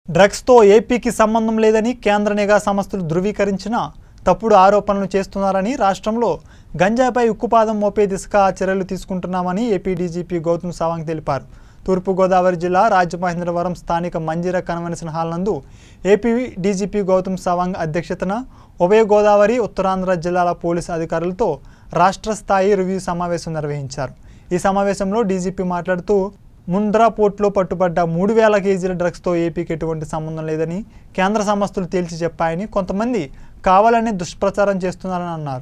డ్రగ్స్తో ఏపీకి సంబంధం లేదని కేంద్ర నిఘా సంస్థలు ధృవీకరించిన తప్పుడు ఆరోపణలు చేస్తున్నారని రాష్ట్రంలో గంజాయిపై ఉక్కుపాదం మోపే దిశగా చర్యలు తీసుకుంటున్నామని ఏపీ డీజీపీ గౌతమ్ సవాంగ్ తెలిపారు తూర్పుగోదావరి జిల్లా రాజమహేంద్రవరం స్థానిక మంజీర కన్వెన్షన్ హాల్ నందు ఏపీ డీజీపీ గౌతమ్ సవాంగ్ అధ్యక్షతన ఉభయ గోదావరి ఉత్తరాంధ్ర జిల్లాల పోలీసు అధికారులతో రాష్ట్ర స్థాయి రివ్యూ సమావేశం నిర్వహించారు ఈ సమావేశంలో డీజీపీ మాట్లాడుతూ ముంద్రా పోర్టులో పట్టుబడ్డ మూడు వేల కేజీల డ్రగ్స్తో ఏపీకి ఎటువంటి సంబంధం లేదని కేంద్ర సంస్థలు తేల్చి చెప్పాయని కొంతమంది కావాలని దుష్ప్రచారం చేస్తున్నారని అన్నారు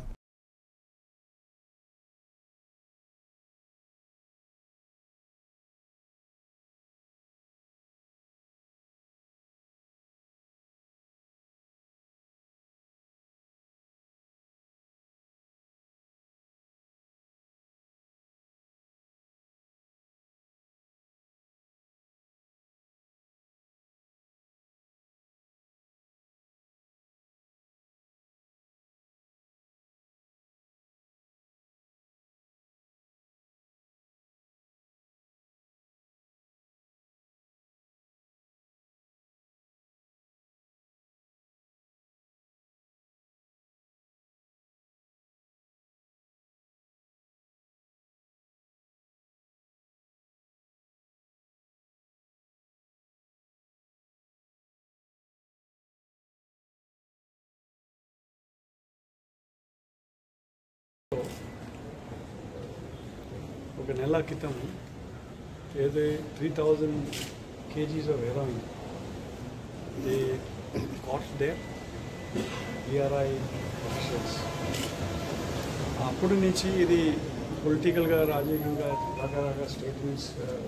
ఒక నెల క్రితం ఏదో three thousand KGs of heroin the cost they ERI officials అప్పటి నుంచి ఇది పొలిటికల్గా రాజకీయంగా రకరకాల స్టేట్మెంట్స్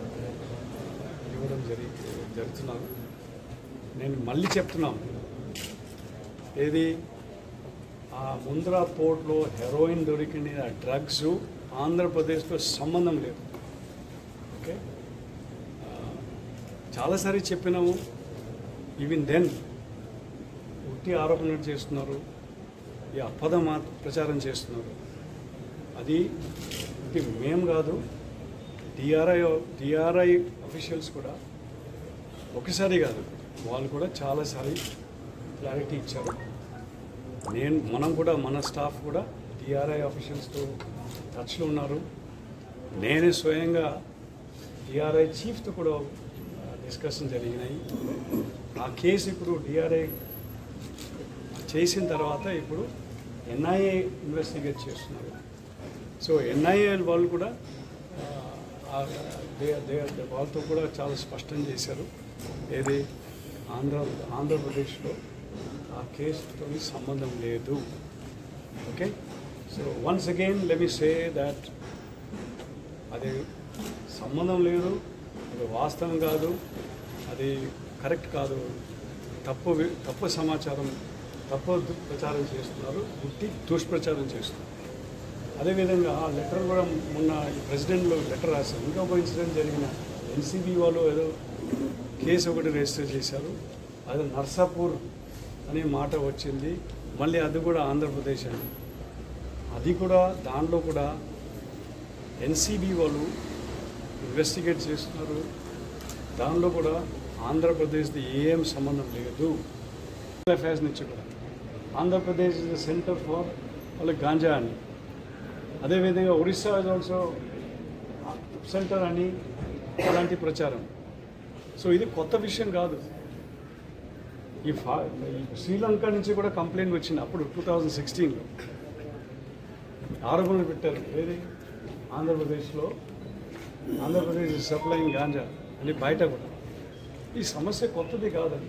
ఇవ్వడం జరి జరుగుతున్నారు నేను మళ్ళీ చెప్తున్నాను ఏది ఆ ముంద్రా పోర్ట్లో హెరోయిన్ దొరికిన ఆ డ్రగ్స్ ఆంధ్రప్రదేశ్తో సంబంధం లేదు ఓకే ఆ, చాలాసారి చెప్పినాము ఈవెన్ దెన్ ఉట్టి ఆరోపణలు చేస్తున్నారు ఈ అపద మా ప్రచారం చేస్తున్నారు అది ఇది మేము కాదు డిఆర్ఐ డిఆర్ఐ అఫీషియల్స్ కూడా ఒకసారి కాదు వాళ్ళు కూడా చాలాసారి క్లారిటీ ఇచ్చారు నేను మనం కూడా మన స్టాఫ్ కూడా డిఆర్ఐ ఆఫీషియల్స్తో టచ్లో ఉన్నారు నేనే స్వయంగా డిఆర్ఐ చీఫ్తో కూడా డిస్కషన్ జరిగినాయి ఆ కేసు ఇప్పుడు డిఆర్ఐ చేసిన తర్వాత ఇప్పుడు ఎన్ఐఏ ఇన్వెస్టిగేట్ చేస్తున్నారు సో ఎన్ఐఏ వాళ్ళు కూడా ఆ, దే- దే- దే- వాళ్ళతో కూడా చాలా స్పష్టం చేశారు ఏది ఆంధ్ర ఆంధ్రప్రదేశ్లో ఆ కేసుతో సంబంధం లేదు okay so once again let me say that అది సంబంధం లేదు అది వాస్తవం కాదు అది కరెక్ట్ కాదు తప్పు వి- తప్పు సమాచారం తప్పు దు- ప్రచారం చేస్తున్నారు పుట్టి దుష్ప్రచారం చేస్తున్నారు అదేవిధంగా ఆ లెటర్ కూడా మొన్న ఈ ప్రెసిడెంట్లో లెటర్ రాశారు ఇంకొక ఇన్సిడెంట్ జరిగిన ఎన్సీబీ వాళ్ళు ఏదో కేసు ఒకటి రిజిస్టర్ చేశారు అది నర్సాపూర్ అనే మాట వచ్చింది మళ్ళీ అది కూడా ఆంధ్రప్రదేశ్ అండి అది కూడా దాంట్లో కూడా ఎన్సీబీ వాళ్ళు ఇన్వెస్టిగేట్ చేస్తున్నారు దానిలో కూడా ఆంధ్రప్రదేశ్ది ఏం సంబంధం లేదు అఫైర్స్ నుంచి కూడా Andhra Pradesh is the center for వాళ్ళ గాంజా అని అదేవిధంగా ఒరిస్సా ఇస్ ఆల్సో సెంటర్ అని అలాంటి ప్రచారం సో ఇది కొత్త విషయం కాదు ఈ ఫా ఈ శ్రీలంక నుంచి కూడా కంప్లైంట్ వచ్చింది అప్పుడు టూ థౌజండ్ సిక్స్టీన్లో ఆరోపణలు పెట్టారు ఏది ఆంధ్రప్రదేశ్లో ఆంధ్రప్రదేశ్ సప్లైంగ్ గాంజా అని బయట కూడా ఈ సమస్య కొత్తది కాదండి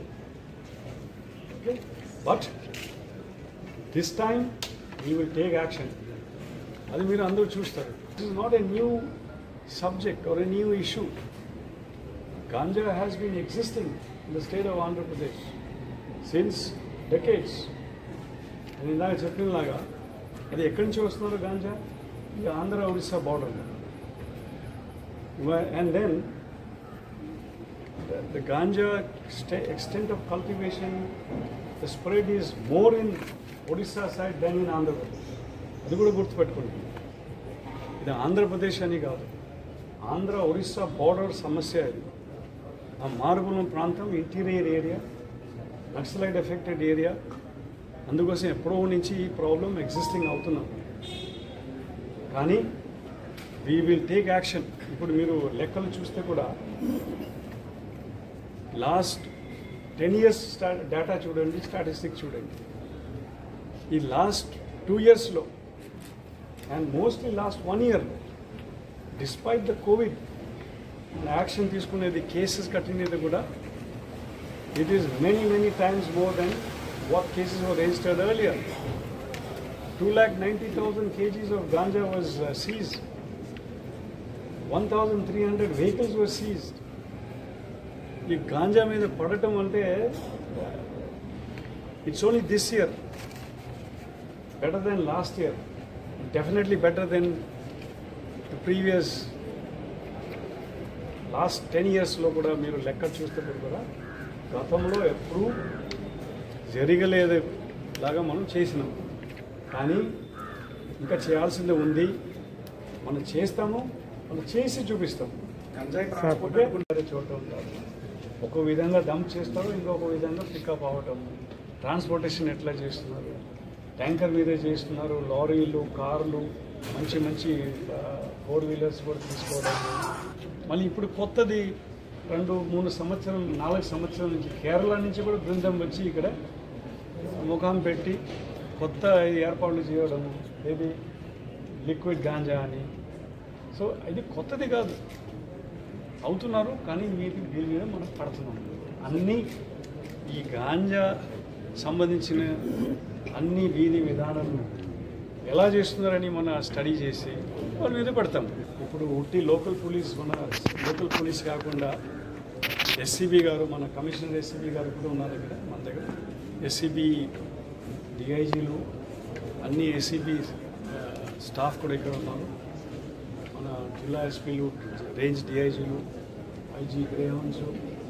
okay but this time we will take action అది మీరు అందరూ చూస్తారు it is not a new subject or a new issue ganja has been existing in the state of Andhra Pradesh since decades నేను ఇందాక చెప్పినలాగా అది ఎక్కడి నుంచి వస్తున్నారు గాంజా ఈ Andhra Orissa border and then the ganja st- extent of cultivation, the spread is more in Odisha side than in Andhra Pradesh. అది కూడా గుర్తుపెట్టుకోండి ఇది ఆంధ్రప్రదేశ్ అని కాదు ఆంధ్ర ఒరిస్సా బార్డర్ సమస్య ఇది ఆ మారుమూల ప్రాంతం interior area naxalite affected area అందుకోసం ఎప్పుడో నుంచి ఈ ప్రాబ్లం ఎగ్జిస్టింగ్ అవుతున్నాం కానీ వీ విల్ టేక్ యాక్షన్ ఇప్పుడు మీరు లెక్కలు చూస్తే కూడా లాస్ట్ టెన్ ఇయర్స్ స్టా డేటా చూడండి స్టాటిస్టిక్స్ చూడండి ఈ లాస్ట్ టూ ఇయర్స్లో అండ్ మోస్ట్లీ లాస్ట్ వన్ ఇయర్లో డిస్పైట్ ద కోవిడ్ యాక్షన్ తీసుకునేది కేసెస్ కట్టినది కూడా it is many many times more than what cases were registered earlier two lakh ninety thousand kgs of ganja was seized one thousand three hundred vehicles were seized ఈ గాంజా మీద పడటం అంటే it's only this year better than last here definitely better than the previous last ten ఇయర్స్లో కూడా మీరు లెక్క చూస్తే కూడా గతంలో ఎప్పుడూ జరగలేదు లాగా మనం చేసినాం కానీ ఇంకా చేయాల్సింది ఉంది మనం చేస్తాము మనం చేసి చూపిస్తాం ఓకే వేరే చోట ఉంటారు ఒక విధంగా డంప్ చేస్తారు ఇంకొక విధంగా పికప్ అవ్వటం ట్రాన్స్పోర్టేషన్ ఎట్లా చేస్తున్నారు ట్యాంకర్ మీదే చేస్తున్నారు లారీలు కార్లు మంచి మంచి ఫోర్ వీలర్స్ కూడా తీసుకోవడం మళ్ళీ ఇప్పుడు కొత్తది రెండు మూడు సంవత్సరం నాలుగు సంవత్సరాల నుంచి కేరళ నుంచి కూడా బృందం వచ్చి ఇక్కడ ముఖం పెట్టి కొత్త ఏర్పాట్లు చేయడం ఏది లిక్విడ్ గాంజా అని సో ఇది కొత్తది కాదు అవుతున్నారు కానీ వీటి దీని మీద మనం పడుతున్నాం అన్నీ ఈ గాంజా సంబంధించిన అన్ని వీధి విధానాలు ఎలా చేస్తున్నారని మన స్టడీ చేసి వాళ్ళ మీద పడతాం ఇప్పుడు ఉట్టి లోకల్ పోలీస్ మన లోకల్ పోలీస్ కాకుండా ఎస్సీబీ గారు మన కమిషనర్ ఎస్సీబీ గారు కూడా ఉన్నారు ఇక్కడ మన దగ్గర ఎస్సీబీ డిఐజీలు అన్ని ఎస్సీబీ స్టాఫ్ కూడా ఇక్కడ ఉన్నారు మన జిల్లా ఎస్పీలు రేంజ్ డిఐజీలు IG greyhounds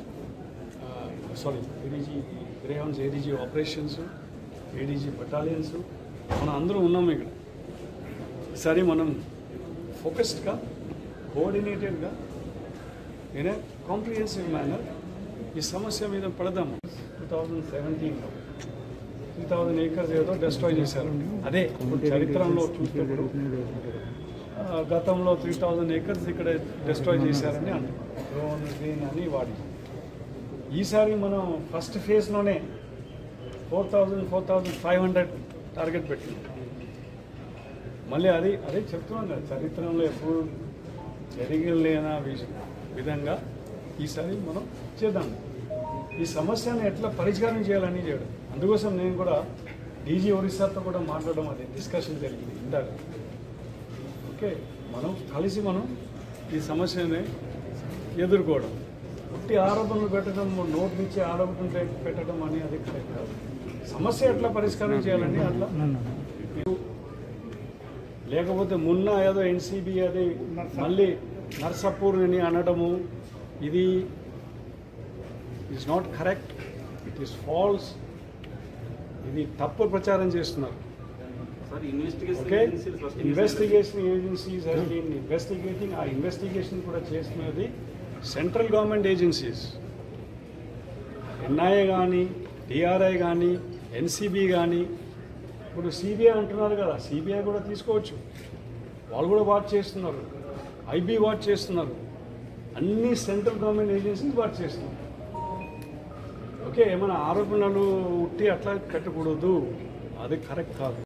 sorry ADG greyhounds ADG operations ADG battalions మనం అందరూ ఉన్నాం ఇక్కడ ఈసారి మనం ఫోకస్డ్గా కోఆర్డినేటెడ్గా ఇన్ కాంప్రిహెన్సివ్ మేనర్ ఈ సమస్య మీద పడదాం టూ థౌజండ్ సెవెంటీన్లో త్రీ థౌజండ్ ఏకర్స్ ఏదో డెస్ట్రాయ్ చేశారు అదే ఇప్పుడు చరిత్రలో చూసినప్పుడు ఆ, గతంలో త్రీ థౌజండ్ ఏకర్స్ ఇక్కడ డిస్ట్రాయ్ చేశారని అంటున్నారు డ్రోన్ గ్రీన్ అని వాడి ఈసారి మనం ఫస్ట్ ఫేజ్లోనే four thousand four thousand five hundred target పెట్టినాం మళ్ళీ అది అదే చెప్తున్నాను కదా చరిత్రలో ఎప్పుడు జరిగలేన విష- విధంగా ఈసారి మనం చేద్దాం ఈ సమస్యను ఎట్లా పరిష్కారం చేయాలని చేయడం అందుకోసం నేను కూడా డీజీ ఒరిస్సాతో కూడా మాట్లాడడం అది డిస్కషన్ జరిగింది ఇందాక ఓకే మనం కలిసి మనం ఈ సమస్యని ఎదుర్కోవడం ఉట్టి ఆరోపణలు పెట్టడం నోట్ నుంచి ఆరోపణలు పెట్టడం అని అది కరెక్ట్ కాదు సమస్య ఎట్లా పరిష్కారం చేయాలండి అట్లా లేకపోతే మొన్న ఏదో ఎన్సీబీ అది మళ్ళీ నర్సాపూర్ అని అనడము ఇది is not correct it is false ఇది తప్పు ప్రచారం చేస్తున్నారు సార్ ఇన్వెస్టిగేషన్ ఓకే ఏజెన్సీలు first investigation agencies has been investigating ఆ ఇన్వెస్టిగేషన్ కూడా చేస్తున్నది సెంట్రల్ గవర్నమెంట్ ఏజెన్సీస్ ఎన్ఐఏ కానీ డిఆర్ఐ కానీ ఎన్సీబీ కానీ ఇప్పుడు సిబిఐ అంటున్నారు కదా సిబిఐ కూడా తీసుకోవచ్చు వాళ్ళు కూడా వాచ్ చేస్తున్నారు ఐబీ వాచ్ చేస్తున్నారు అన్ని సెంట్రల్ గవర్నమెంట్ ఏజెన్సీస్ వాచ్ చేస్తున్నారు ఓకే ఏమైనా ఆరోపణలు ఉట్టి అట్లా పెట్టకూడదు అది కరెక్ట్ కాదు